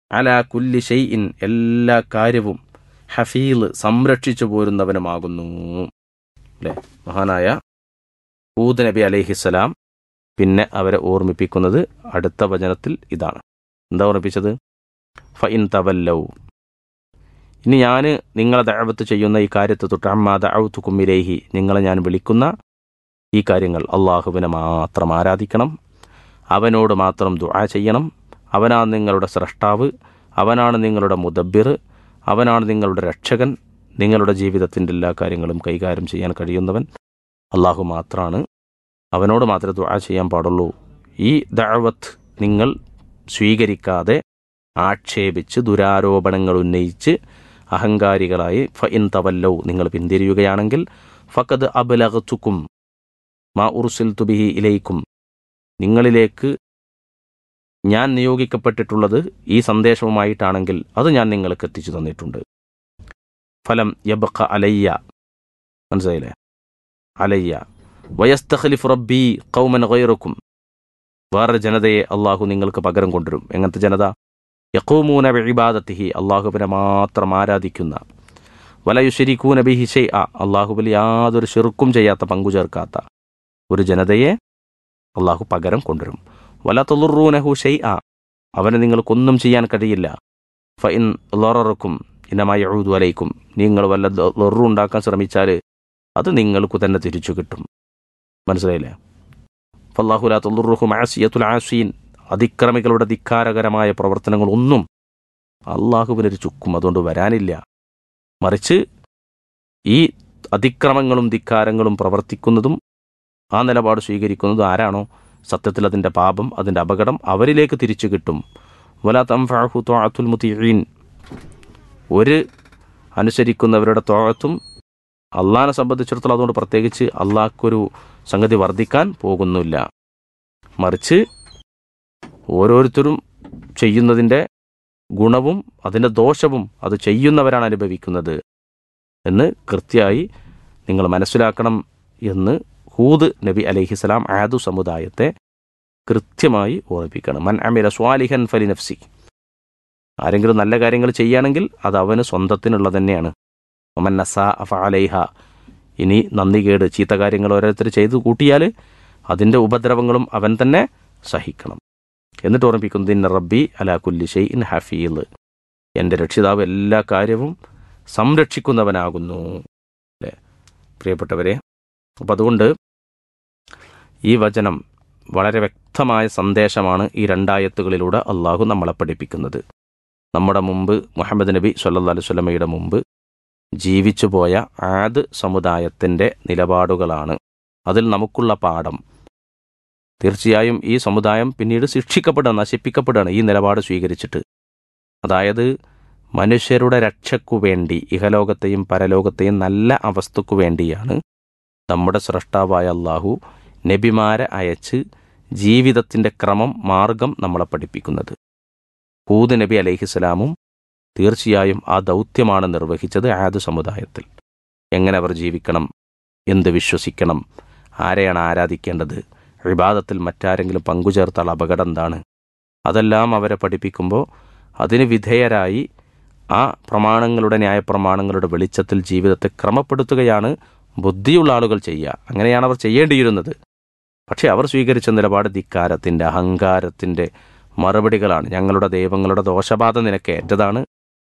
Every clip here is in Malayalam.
അല കുല്ലി ഷെയ്ഇൻ എല്ലാ കാര്യവും ഹഫീൽ സംരക്ഷിച്ചു പോരുന്നവനുമാകുന്നു അല്ലേ മഹാനായ ഹൂദ് നബി അലൈഹിസ്സലാം പിന്നെ അവരെ ഓർമ്മിപ്പിക്കുന്നത് അടുത്ത വചനത്തിൽ ഇതാണ് എന്താ ഓർമ്മിപ്പിച്ചത് ഫഇൻ തവല്ലൗ ഇനി ഞാൻ നിങ്ങളെ ദഅവത്ത് ചെയ്യുന്ന ഈ കാര്യത്തെ തൊട്ട് അമ്മാ ദഅവത്തു കുമ്മിലേഹി നിങ്ങളെ ഞാൻ വിളിക്കുന്ന ഈ കാര്യങ്ങൾ അള്ളാഹുവിനെ മാത്രം ആരാധിക്കണം അവനോട് മാത്രം ദുആ ചെയ്യണം അവനാണ് നിങ്ങളുടെ സ്രഷ്ടാവ് അവനാണ് നിങ്ങളുടെ മുദബ്ബിർ അവനാണ് നിങ്ങളുടെ രക്ഷകൻ നിങ്ങളുടെ ജീവിതത്തിൻ്റെ എല്ലാ കാര്യങ്ങളും കൈകാര്യം ചെയ്യാൻ കഴിയുന്നവൻ അള്ളാഹു മാത്രമാണ് അവനോട് മാത്രമേ ദുആ ചെയ്യാൻ പാടുള്ളൂ ഈ ദഅവത്ത് നിങ്ങൾ സ്വീകരിക്കാതെ ആക്ഷേപിച്ച് ദുരാരോപണങ്ങൾ ഉന്നയിച്ച് അഹങ്കാരികളായി ഫ ഇൻ തവല്ലൗ നിങ്ങൾ പിന്തിരിയുകയാണെങ്കിൽ ഫക്കത് അബലഗത്തുക്കും മാ ഉറുസിൽ തുബിഹി ഇലയിക്കും നിങ്ങളിലേക്ക് ഞാൻ നിയോഗിക്കപ്പെട്ടിട്ടുള്ളത് ഈ സന്ദേശവുമായിട്ടാണെങ്കിൽ അത് ഞാൻ നിങ്ങൾക്ക് എത്തിച്ചു തന്നിട്ടുണ്ട് ഫലം യബഖ അലയ്യ മനസ്സിലായില്ലേ അലയ്യ വയസ്തഖലിഫ് റബ്ബി കൗമൻ ഗൈറക്കും വേറെ ജനതയെ അള്ളാഹു നിങ്ങൾക്ക് പകരം കൊണ്ടുവരും എങ്ങനത്തെ ജനത യക്കൂമൂന ഇബാദത്തിഹി അള്ളാഹുവിനെ മാത്രം ആരാധിക്കുന്ന വലയുശരിക്കൂന ബിഹി ഷെയ് ആ അള്ളാഹുബിൽ യാതൊരു ഷെറുക്കും ചെയ്യാത്ത പങ്കു ചേർക്കാത്ത ഒരു ജനതയെ അള്ളാഹു പകരം കൊണ്ടുവരും വല തൊളുറൂനഹു ഷെയ് ആ അവനെ നിങ്ങൾക്കൊന്നും ചെയ്യാൻ കഴിയില്ല ഫ ഇൻ ലൊറക്കും ഇനമായി എഴുതു അലൈക്കും നിങ്ങൾ വല്ല ലൊറു ഉണ്ടാക്കാൻ ശ്രമിച്ചാൽ അത് നിങ്ങൾക്ക് തന്നെ തിരിച്ചു കിട്ടും മനസ്സിലായില്ലേ ഫല്ലാഹുലാ തൊളുറുഹു മാസിയത്തുൽ ആസീൻ അതിക്രമികളുടെ ധിക്കാരകരമായ പ്രവർത്തനങ്ങളൊന്നും അള്ളാഹുവിനൊരു ചുക്കും അതുകൊണ്ട് വരാനില്ല മറിച്ച് ഈ അതിക്രമങ്ങളും ധിക്കാരങ്ങളും പ്രവർത്തിക്കുന്നതും ആ നിലപാട് സ്വീകരിക്കുന്നതും ആരാണോ സത്യത്തിൽ അതിൻ്റെ പാപം അതിൻ്റെ അപകടം അവരിലേക്ക് തിരിച്ചു കിട്ടും വല തംഫാഹു തോഅത്തുൽ മുത്തീൻ ഒരു അനുസരിക്കുന്നവരുടെ തോഴത്തും അള്ളാഹിനെ സംബന്ധിച്ചിടത്തോളം അതുകൊണ്ട് പ്രത്യേകിച്ച് അള്ളാഹ്ക്കൊരു സംഗതി വർദ്ധിക്കാൻ പോകുന്നില്ല മറിച്ച് ഓരോരുത്തരും ചെയ്യുന്നതിൻ്റെ ഗുണവും അതിൻ്റെ ദോഷവും അത് ചെയ്യുന്നവരാണ് അനുഭവിക്കുന്നത് എന്ന് കൃത്യമായി നിങ്ങൾ മനസ്സിലാക്കണം എന്ന് ഹൂദ് നബി അലഹിസ്സലാം ആദു സമുദായത്തെ കൃത്യമായി ഓർമ്മിപ്പിക്കണം മൻ അമില സ്വാലിഹൻ ഫലി നഫ്സി ആരെങ്കിലും നല്ല കാര്യങ്ങൾ ചെയ്യുകയാണെങ്കിൽ അത് അവന് സ്വന്തത്തിനുള്ളത് തന്നെയാണ് ഒമൻ നസ അഫ അലൈഹ ഇനി നന്ദികേട് ചീത്ത കാര്യങ്ങൾ ഓരോരുത്തർ ചെയ്തു കൂട്ടിയാൽ അതിൻ്റെ ഉപദ്രവങ്ങളും അവൻ തന്നെ സഹിക്കണം എന്നിട്ട് ഓർമ്മിപ്പിക്കുന്നത് ഇന്ന റബ്ബി അല കുല്ലി ഷെയ് ഇൻ ഹഫീൽ എൻ്റെ രക്ഷിതാവ് എല്ലാ കാര്യവും സംരക്ഷിക്കുന്നവനാകുന്നു അല്ലേ പ്രിയപ്പെട്ടവരെ അപ്പം അതുകൊണ്ട് ഈ വചനം വളരെ വ്യക്തമായ സന്ദേശമാണ് ഈ രണ്ടായത്തുകളിലൂടെ അള്ളാഹു നമ്മളെ പഠിപ്പിക്കുന്നത് നമ്മുടെ മുമ്പ് മുഹമ്മദ് നബി സല്ലാ അലുസ്വലമയുടെ മുമ്പ് ജീവിച്ചു പോയ ആദ് സമുദായത്തിൻ്റെ നിലപാടുകളാണ് അതിൽ നമുക്കുള്ള പാഠം തീർച്ചയായും ഈ സമുദായം പിന്നീട് ശിക്ഷിക്കപ്പെടുകയാണ് നശിപ്പിക്കപ്പെടുകയാണ് ഈ നിലപാട് സ്വീകരിച്ചിട്ട് അതായത് മനുഷ്യരുടെ രക്ഷയ്ക്കു വേണ്ടി ഇഹലോകത്തെയും പരലോകത്തെയും നല്ല അവസ്ഥക്കു വേണ്ടിയാണ് നമ്മുടെ സ്രഷ്ടാവായ അള്ളാഹു നബിമാരെ അയച്ച് ജീവിതത്തിൻ്റെ ക്രമം മാർഗം നമ്മളെ പഠിപ്പിക്കുന്നത് ഹൂദ് നബി അലൈഹിസ്സലാമും തീർച്ചയായും ആ ദൗത്യമാണ് നിർവഹിച്ചത് ആദ് സമുദായത്തിൽ എങ്ങനെ അവർ ജീവിക്കണം എന്ത് വിശ്വസിക്കണം ആരെയാണ് ആരാധിക്കേണ്ടത് വിവാദത്തിൽ മറ്റാരെങ്കിലും പങ്കുചേർത്താൽ അപകടം എന്താണ് അതെല്ലാം അവരെ പഠിപ്പിക്കുമ്പോൾ അതിന് വിധേയരായി ആ പ്രമാണങ്ങളുടെ ന്യായപ്രമാണങ്ങളുടെ വെളിച്ചത്തിൽ ജീവിതത്തെ ക്രമപ്പെടുത്തുകയാണ് ബുദ്ധിയുള്ള ആളുകൾ ചെയ്യുക അങ്ങനെയാണ് അവർ ചെയ്യേണ്ടിയിരുന്നത് പക്ഷേ അവർ സ്വീകരിച്ച നിലപാട് ധിക്കാരത്തിൻ്റെ അഹങ്കാരത്തിൻ്റെ മറുപടികളാണ് ഞങ്ങളുടെ ദൈവങ്ങളുടെ ദോഷബാധ നിനക്ക് ഏറ്റതാണ്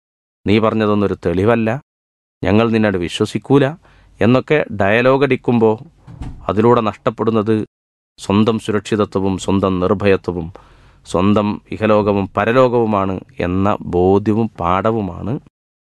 നീ പറഞ്ഞതൊന്നൊരു തെളിവല്ല ഞങ്ങൾ നിന്നോട് വിശ്വസിക്കൂല എന്നൊക്കെ ഡയലോഗ് അടിക്കുമ്പോൾ അതിലൂടെ നഷ്ടപ്പെടുന്നത് സ്വന്തം സുരക്ഷിതത്വവും സ്വന്തം നിർഭയത്വവും സ്വന്തം ഇഹലോകവും പരലോകവുമാണ് എന്ന ബോധ്യവും പാഠവുമാണ്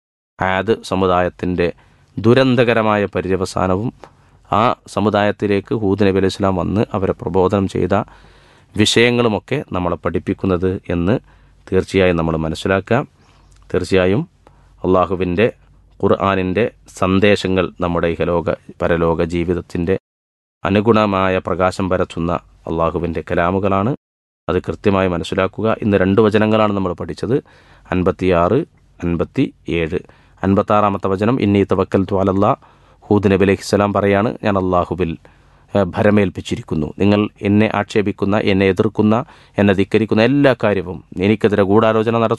ആദ് സമുദായത്തിൻ്റെ ദുരന്തകരമായ പര്യവസാനവും ആ സമുദായത്തിലേക്ക് ഹൂദ് നബി അലൈഹി സ്വലാം വന്ന് അവരെ പ്രബോധനം ചെയ്ത വിഷയങ്ങളുമൊക്കെ നമ്മളെ പഠിപ്പിക്കുന്നത് എന്ന് തീർച്ചയായും നമ്മൾ മനസ്സിലാക്കുക തീർച്ചയായും അള്ളാഹുവിൻ്റെ ഖുർആാനിൻ്റെ സന്ദേശങ്ങൾ നമ്മുടെ ഇഹലോക പരലോക ജീവിതത്തിൻ്റെ അനുഗുണമായ പ്രകാശം പരത്തുന്ന അള്ളാഹുവിൻ്റെ കലാമുകളാണ് അത് കൃത്യമായി മനസ്സിലാക്കുക ഇന്ന് രണ്ട് വചനങ്ങളാണ് നമ്മൾ പഠിച്ചത് അൻപത്തിയാറ് അൻപത്തി ഏഴ് അൻപത്താറാമത്തെ വചനം ഇന്നി തവക്കൽ ത്വാലല്ല ഹൂദ് നബി അലഹിസ്സലാം പറയാണ് ഞാൻ അള്ളാഹുബിൽ ഭരമേൽപ്പിച്ചിരിക്കുന്നു നിങ്ങൾ എന്നെ ആക്ഷേപിക്കുന്ന എന്നെ എതിർക്കുന്ന എന്നെ ധിക്കരിക്കുന്ന എല്ലാ കാര്യവും എനിക്കെതിരെ ഗൂഢാലോചന നടത്തുന്ന